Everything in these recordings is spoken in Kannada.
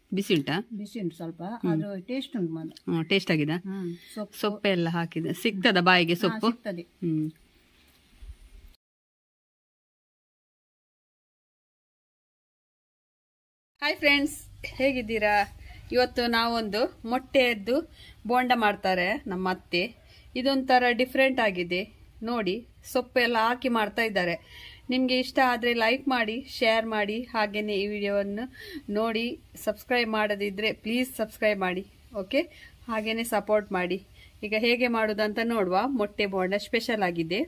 ಬಿಸಿ ಉಂಟಾ ಬಿಸಿ ಉಂಟು ಸ್ವಲ್ಪ ಅದು ಟೇಸ್ಟ್ ಉಂಟು ಮಾತ್ರ ಹ್ಞೂ ಟೇಸ್ಟ್ ಆಗಿದೆ ಹ್ಮ್ ಸೊಪ್ಪು ಸೊಪ್ಪೆಲ್ಲ ಹಾಕಿದೆ ಸಿಗ್ತದ ಬಾಯಿಗೆ ಹಾ, ಸೊಪ್ಪು ಸಿಗ್ತದೆ ಹ್ಮ್ ಹಾಯ್ ಫ್ರೆಂಡ್ಸ್ ಹೇಗಿದ್ದೀರಾ ಇವತ್ತು ನಾವೊಂದು ಮೊಟ್ಟೆಯದ್ದು ಬೋಂಡ ಮಾಡ್ತಾರೆ ನಮ್ಮ ಅತ್ತೆ ಇದೊಂಥರ ಡಿಫ್ರೆಂಟ್ ಆಗಿದೆ ನೋಡಿ ಸೊಪ್ಪೆಲ್ಲ ಹಾಕಿ ಮಾಡ್ತಾ ಇದ್ದಾರೆ ನಿಮಗೆ ಇಷ್ಟ ಆದರೆ ಲೈಕ್ ಮಾಡಿ ಶೇರ್ ಮಾಡಿ ಹಾಗೆಯೇ ಈ ವಿಡಿಯೋವನ್ನು ನೋಡಿ ಸಬ್ಸ್ಕ್ರೈಬ್ ಮಾಡದಿದ್ದರೆ ಪ್ಲೀಸ್ ಸಬ್ಸ್ಕ್ರೈಬ್ ಮಾಡಿ ಓಕೆ ಹಾಗೆಯೇ ಸಪೋರ್ಟ್ ಮಾಡಿ ಈಗ ಹೇಗೆ ಮಾಡೋದಂತ ನೋಡುವ ಮೊಟ್ಟೆ ಬೋಂಡ ಸ್ಪೆಷಲ್ ಆಗಿದೆ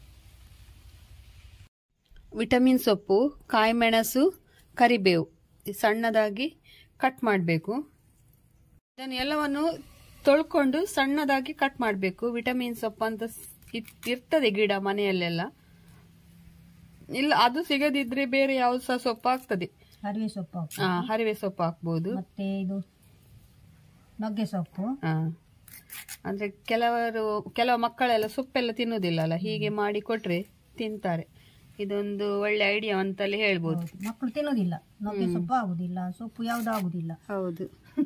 ವಿಟಮಿನ್ ಸೊಪ್ಪು ಕಾಯಿಮೆಣಸು ಕರಿಬೇವು ಸಣ್ಣದಾಗಿ ಕಟ್ ಮಾಡಬೇಕು ಇದನ್ನು ಎಲ್ಲವನ್ನು ತೊಳ್ಕೊಂಡು ಸಣ್ಣದಾಗಿ ಕಟ್ ಮಾಡಬೇಕು ವಿಟಮಿನ್ ಸೊಪ್ಪು ಅಂತ ಸ್- ಇತ್- ಇರ್ತದೆ ಗಿಡ ಮನೆಯಲ್ಲೆಲ್ಲ ಇಲ್ಲ ಅದು ಸಿಗದಿದ್ರೆ ಬೇರೆ ಯಾವ್ದು ಸಹ ಸೊಪ್ಪು ಆಗ್ತದೆ ಹರಿವೆ ಸೊಪ್ಪು ಹಾಕು. ಆ, ಹರಿವೆ ಸೊಪ್ಪು ಹಾಕ್ಬೋದು ಮತ್ತೆ ಇದು ನುಗ್ಗೆ ಸೊಪ್ಪು ಆ. ಅಂದ್ರೆ ಕೆಲವರು ಕೆಲವು ಮಕ್ಕಳೆಲ್ಲ ಸೊಪ್ಪೆಲ್ಲ ತಿನ್ನುವುದಿಲ್ಲ ಅಲ್ಲ ಹೀಗೆ ಮಾಡಿ ಕೊಟ್ರೆ ತಿಂತಾರೆ ಇದೊಂದು ಒಳ್ಳೆ ಐಡಿಯಾ ಅಂತಲೇ ಹೇಳ್ಬೋದು ಹೌದು. ಮಕ್ಕಳು ತಿನ್ನೋದಿಲ್ಲ ನುಗ್ಗೆ ಸೊಪ್ಪು ಆಗುದಿಲ್ಲ ಸೊಪ್ಪು ಯಾವ್ದು ಆಗುದಿಲ್ಲ ಹೌದು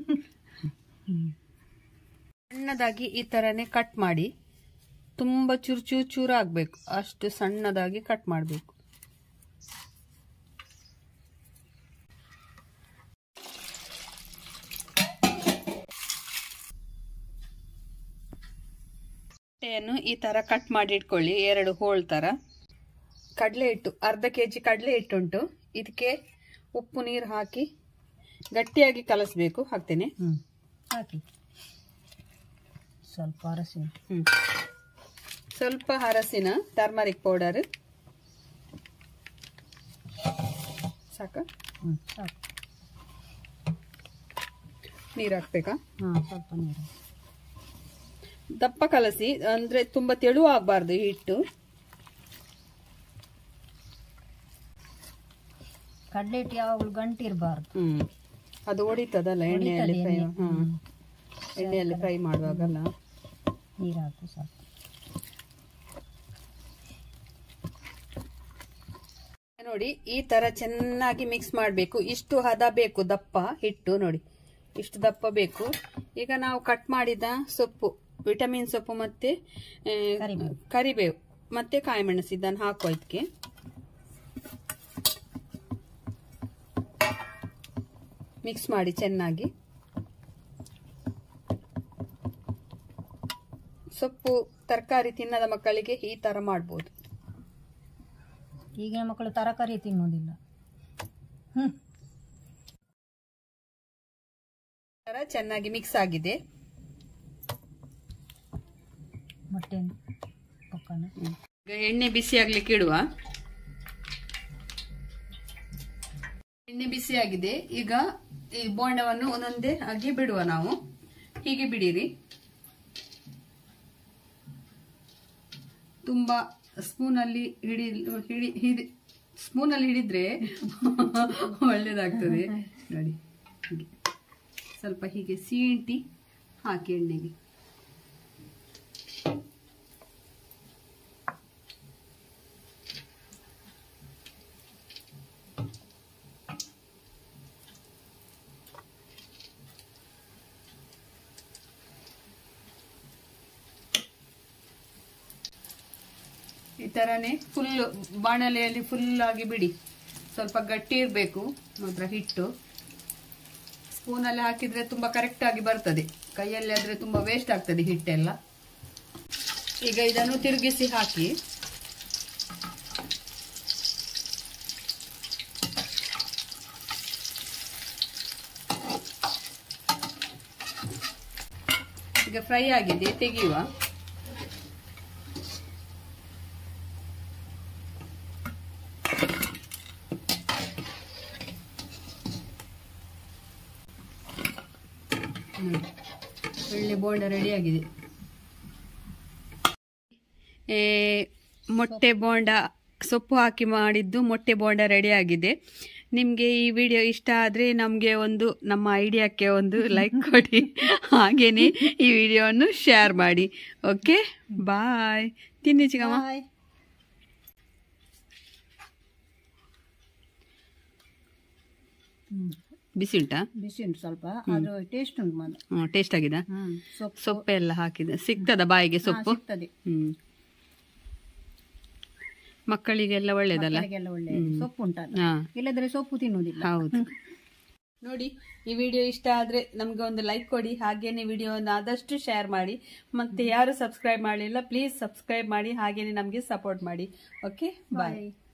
ಸಣ್ಣದಾಗಿ ಈ ತರನೇ ಕಟ್ ಮಾಡಿ ತುಂಬಾ ಚೂರು ಚೂರು ಚೂರು ಆಗ್ಬೇಕು ಅಷ್ಟು ಸಣ್ಣದಾಗಿ ಕಟ್ ಮಾಡಬೇಕು ಮೊಟ್ಟೆಯನ್ನು ಈ ತರ ಕಟ್ ಮಾಡಿ ಇಟ್ಕೊಳ್ಳಿ ಎರಡು ಹೋಳ್ ತರ ಕಡಲೆ ಹಿಟ್ಟು ಅರ್ಧ ಕೆ ಜಿ ಕಡಲೆ ಹಿಟ್ಟುಂಟು ಇದಕ್ಕೆ ಉಪ್ಪು ನೀರು ಹಾಕಿ ಗಟ್ಟಿಯಾಗಿ ಕಲಸಬೇಕು ಹಾಕ್ತೇನೆ ಹ್ಮ್ ಹಾಕಿ ಸ್ವಲ್ಪ ಅರಸಿನ ಹ್ಮ್. ಸ್ವಲ್ಪ ಹರಸಿನ ಟರ್ಮರಿಕ್ ಪೌಡರ್ ಸಾಕ ಹ್ಮ್ ಸಾಕು ನೀರು ಹಾಕ್ಬೇಕಾ ಹಾ ಸ್ವಲ್ಪ ನೀರು ದಪ್ಪ ಕಲಸಿ ಅಂದ್ರೆ ತುಂಬಾ ತೆಳು ಆಗ್ಬಾರ್ದು ಈ ಹಿಟ್ಟು ಕಡಲೆ ಹಿಟ್ಟು ಯಾವಾಗಲೂ ಗಂಟು ಇರಬಾರ್ದು ಹ್ಮ್ ಅದು ಹೊಡಿತದಲ್ಲ ಎಣ್ಣೆಯಲ್ಲಿ ಫ್ರೈ ಎಣ್ಣೆ. ಹ್ಮ್ ಎಣ್ಣೆಯಲ್ಲಿ ಫ್ರೈ ಮಾಡುವಾಗಲ್ಲ ನೀರು ಹಾಕು ಸಾಕು ನೋಡಿ ಈ ತರ ಚೆನ್ನಾಗಿ ಮಿಕ್ಸ್ ಮಾಡಬೇಕು ಇಷ್ಟು ಹದ ಬೇಕು ದಪ್ಪ ಹಿಟ್ಟು ನೋಡಿ ಇಷ್ಟು ದಪ್ಪ ಬೇಕು ಈಗ ನಾವು ಕಟ್ ಮಾಡಿದ ಸೊಪ್ಪು ವಿಟಮಿನ್ ಸೊಪ್ಪು ಮತ್ತೆ ಆ, ಕರಿಬೇವು. ಕರಿಬೇವು ಮತ್ತೆ ಕಾಯಿಮೆಣಸು ಇದನ್ನು ಹಾಕೋ ಇದಕ್ಕೆ ಮಿಕ್ಸ್ ಮಾಡಿ ಚೆನ್ನಾಗಿ ಸೊಪ್ಪು ತರಕಾರಿ ತಿನ್ನದ ಮಕ್ಕಳಿಗೆ ಈ ತರ ಮಾಡ್ಬೋದು ಈಗಿನ ಮಕ್ಕಳು ತರಕಾರಿ ತಿನ್ನೋದಿಲ್ಲ ಹ್ಮ್ ತರ ಚೆನ್ನಾಗಿ ಮಿಕ್ಸ್ ಆಗಿದೆ ಮೊಟ್ಟೆ ಪಕ್ಕನ ಈಗ ಎಣ್ಣೆ ಬಿಸಿ ಆಗ್ಲಿಕ್ಕೆ ಇಡುವ ಎಣ್ಣೆ ಬಿಸಿ ಆಗಿದೆ ಈಗ ಈ ಬೋಂಡವನ್ನು ಒಂದೊಂದೇ ಆಗಿ ಬಿಡುವ ನಾವು ಹೀಗೆ ಬಿಡಿರಿ ತುಂಬಾ ಸ್ಪೂನ್ ಅಲ್ಲಿ ಹಿಡಿ ಹಿಡಿ ಹಿಡಿ ಸ್ಪೂನ್ ಅಲ್ಲಿ ಹಿಡಿದ್ರೆ ಒಳ್ಳೇದಾಗ್ತದೆ ನೋಡಿ ಹೀಗೆ ಸ್ವಲ್ಪ ಹೀಗೆ ಸೀಂಟಿ ಹಾಕಿ ಎಣ್ಣೆಗೆ ಈ ತರನೇ ಫುಲ್ ಬಾಣಲೆಯಲ್ಲಿ ಫುಲ್ ಆಗಿ ಬಿಡಿ ಸ್ವಲ್ಪ ಗಟ್ಟಿ ಇರಬೇಕು ಮಾತ್ರ ಹಿಟ್ಟು ಸ್ಪೂನಲ್ಲಿ ಹಾಕಿದ್ರೆ ತುಂಬಾ ಕರೆಕ್ಟ್ ಆಗಿ ಬರ್ತದೆ ಕೈಯಲ್ಲಿ ಆದ್ರೆ ತುಂಬಾ ವೇಸ್ಟ್ ಆಗ್ತದೆ ಹಿಟ್ಟೆಲ್ಲ ಈಗ ಇದನ್ನು ತಿರುಗಿಸಿ ಹಾಕಿ ಈಗ ಫ್ರೈ ಆಗಿದೆ ತೆಗೆಯುವ ನೋಡಿ. ಒಳ್ಳೆ ಬೋಂಡ ರೆಡಿ ಆಗಿದೆ ಏ, ಮೊಟ್ಟೆ ಬೋಂಡ ಸೊಪ್ಪು ಹಾಕಿ ಮಾಡಿದ್ದು ಮೊಟ್ಟೆ ಬೋಂಡ ರೆಡಿ ಆಗಿದೆ ನಿಮಗೆ ಈ ವಿಡಿಯೋ ಇಷ್ಟ ಆದರೆ ನಮಗೆ ಒಂದು ನಮ್ಮ ಐಡಿಯಾಕ್ಕೆ ಒಂದು ಲೈಕ್ ಕೊಡಿ ಹಾಗೇನೆ ಈ ವಿಡಿಯೋವನ್ನು ಶೇರ್ ಮಾಡಿ ಓಕೆ ಬಾಯ್ ತಿನ್ನಿ ಚಿಕ್ಕಮ್ಮ ಬಾಯ್ ಹ್ಮ್ ಬಿಸಿ ಉಂಟಾ ಬಿಸಿ ಉಂಟು ಸ್ವಲ್ಪ ಅದು ಟೇಸ್ಟ್ ಉಂಟು ಮಾತ್ರ ಟೇಸ್ಟ್ ಆಗಿದೆ ಹ್ಮ್ ಸೊಪ್ಪು ಸೊಪ್ಪೆಲ್ಲ ಹಾಕಿದೆ ಸಿಗ್ತದ ಬಾಯಿಗೆ ಹಾ, ಸೊಪ್ಪು ಸಿಗ್ತದೆ ಹ್ಮ್ ಮಕ್ಕಳಿಗೆಲ್ಲ ಒಳ್ಳೇದಲ್ಲ ಮಕ್ಕಳಿಗೆಲ್ಲ ಒಳ್ಳೆ ಸೊಪ್ಪು ಉಂಟಲ್ಲ ಹಾ ಇಲ್ಲದ್ರೆ ಸೊಪ್ಪು ತಿನ್ನುವುದಿಲ್ಲ ಹೌದು ನೋಡಿ ಈ ವಿಡಿಯೋ ಇಷ್ಟ ಆದ್ರೆ ನಮ್ಗೆ ಒಂದು ಲೈಕ್ ಕೊಡಿ ಹಾಗೇನೆ ವಿಡಿಯೋನ ಆದಷ್ಟು ಶೇರ್ ಮಾಡಿ ಮತ್ತೆ ಯಾರು ಸಬ್ಸ್ಕ್ರೈಬ್ ಮಾಡಲಿಲ್ಲ ಪ್ಲೀಸ್ ಸಬ್ಸ್ಕ್ರೈಬ್ ಮಾಡಿ ಹಾಗೇನೆ ನಮಗೆ ಸಪೋರ್ಟ್ ಮಾಡಿ ಓಕೆ ಬಾಯ್